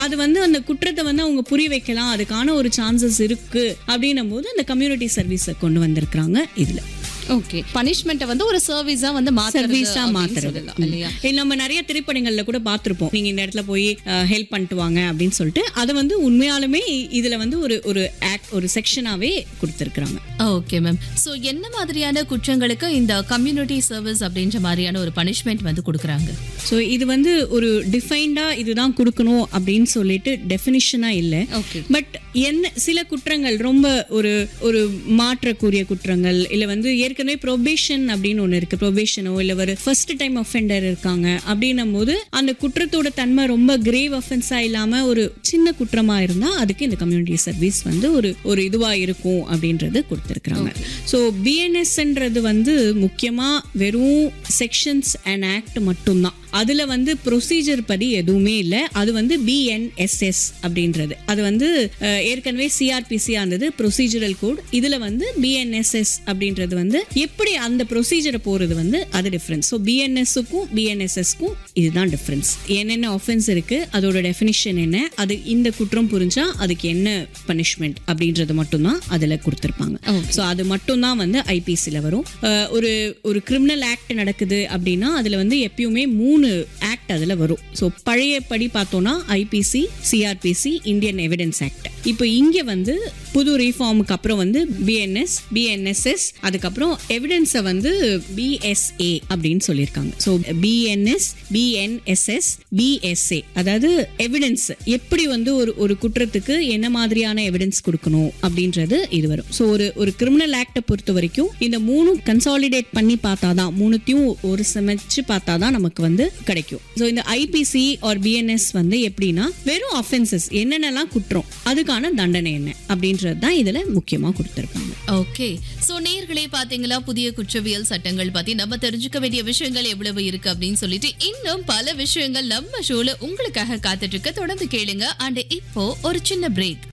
அது வந்து அந்த குற்றத்தை வந்து அவங்க புரிய வைக்கலாம் அதுக்கான ஒரு சான்சஸ் இருக்கு அப்படின்னும் போது அந்த கம்யூனிட்டி சர்வீஸை கொண்டு வந்திருக்கிறாங்க இதுல ஓகே பனிஷ்மெண்ட்டை வந்து ஒரு சர்வீஸா வந்து மாத்துறது சர்வீஸா அப்படின்னு மாத்துறது சொல்லலாம் இல்லையா இது நம்ம நிறைய திரைப்படங்கள்ல கூட பார்த்திருப்போம் நீங்க இந்த இடத்துல போய் ஹெல்ப் பண்ணிட்டு வாங்க அப்படின்னு சொல்லிட்டு அதை வந்து உண்மையாலுமே இதுல வந்து ஒரு ஒரு ஆக்ட் ஒரு செக்ஷனாவே கொடுத்திருக்கிறாங்க ஓகே மேம் சோ என்ன மாதிரியான குற்றங்களுக்கு இந்த கம்யூனிட்டி சர்வீஸ் அப்படின்ற மாதிரியான ஒரு பனிஷ்மெண்ட் வந்து கொடுக்குறாங்க ஸோ இது வந்து ஒரு டிஃபைன்டா இதுதான் கொடுக்கணும் அப்படின்னு சொல்லிட்டு டெஃபினிஷனா இல்லை ஓகே பட் என்ன சில குற்றங்கள் ரொம்ப ஒரு ஒரு மாற்றக்கூடிய குற்றங்கள் இல்ல வந்து ஏற்கனவே ப்ரொபேஷன் அப்படின்னு ஒண்ணு இருக்கு ப்ரொபேஷனோ இல்ல ஒரு ஃபர்ஸ்ட் டைம் அஃபெண்டர் இருக்காங்க அப்படின்னும் போது அந்த குற்றத்தோட தன்மை ரொம்ப கிரேவ் அஃபென்ஸா இல்லாம ஒரு சின்ன குற்றமா இருந்தா அதுக்கு இந்த கம்யூனிட்டி சர்வீஸ் வந்து ஒரு ஒரு இதுவா இருக்கும் அப்படின்றது கொடுத்திருக்கிறாங்க ஸோ பிஎன்எஸ்ன்றது வந்து முக்கியமா வெறும் செக்ஷன்ஸ் அண்ட் ஆக்ட் மட்டும்தான் அதுல வந்து ப்ரொசீஜர் படி எதுவுமே இல்லை அது வந்து பிஎன்எஸ்எஸ் அப்படின்றது அது வந்து அஹ், ஏற்கனவே சிஆர்பிசி இருந்தது ப்ரொசீஜரல் கோட் இதுல வந்து பிஎன்எஸ்எஸ் அப்படின்றது வந்து எப்படி அந்த ப்ரொசீஜரை போறது வந்து அது டிஃப்ரென்ஸ் ஸோ பிஎன்எஸ்க்கும் பிஎன்எஸ்எஸ்க்கும் இதுதான் டிஃப்ரென்ஸ் என்னென்ன ஆஃபென்ஸ் இருக்கு அதோட டெஃபினிஷன் என்ன அது இந்த குற்றம் புரிஞ்சா அதுக்கு என்ன பனிஷ்மெண்ட் அப்படின்றது மட்டும்தான் அதுல கொடுத்துருப்பாங்க ஸோ அது மட்டும்தான் வந்து ஐபிசியில் வரும் அஹ், ஒரு ஒரு கிரிமினல் ஆக்ட் நடக்குது அப்படின்னா அதுல வந்து எப்பயுமே மூணு ஆக்ட் அதுல வரும் ஸோ பழைய படி பார்த்தோம்னா IPC CrPC Indian evidence act இப்போ இங்க வந்து புது ரீஃபார்முக்கு அப்புறம் வந்து பிஎன்எஸ் பிஎன்எஸ்எஸ் அதுக்கப்புறம் எவிடன்ஸை வந்து பிஎஸ்ஏ அப்படின்னு சொல்லியிருக்காங்க ஸோ பிஎன்எஸ் பிஎன்எஸ்எஸ் பிஎஸ்ஏ அதாவது எவிடன்ஸ் எப்படி வந்து ஒரு ஒரு குற்றத்துக்கு என்ன மாதிரியான எவிடன்ஸ் கொடுக்கணும் அப்படின்றது இது வரும் ஸோ ஒரு ஒரு கிரிமினல் ஆக்டை பொறுத்த வரைக்கும் இந்த மூணும் கன்சாலிடேட் பண்ணி பார்த்தாதான் மூணுத்தையும் ஒரு சமைச்சு பார்த்தாதான் நமக்கு வந்து கிடைக்கும் ஸோ இந்த ஐபிசி ஆர் பிஎன்எஸ் வந்து எப்படின்னா வெறும் அஃபென்சஸ் என்னென்னலாம் குற்றம் அதுக்கான தண்டனை என்ன அப்படின்றது தான் இதுல முக்கியமா கொடுத்துருக்காங்க ஓகே சோ நேர்களே பாத்தீங்களா புதிய குற்றவியல் சட்டங்கள் பத்தி நம்ம தெரிஞ்சுக்க வேண்டிய விஷயங்கள் எவ்வளவு இருக்கு அப்படின்னு சொல்லிட்டு இன்னும் பல விஷயங்கள் நம்ம ஷோல உங்களுக்காக காத்துட்டு இருக்க தொடர்ந்து கேளுங்க அண்ட் இப்போ ஒரு சின்ன பிரேக்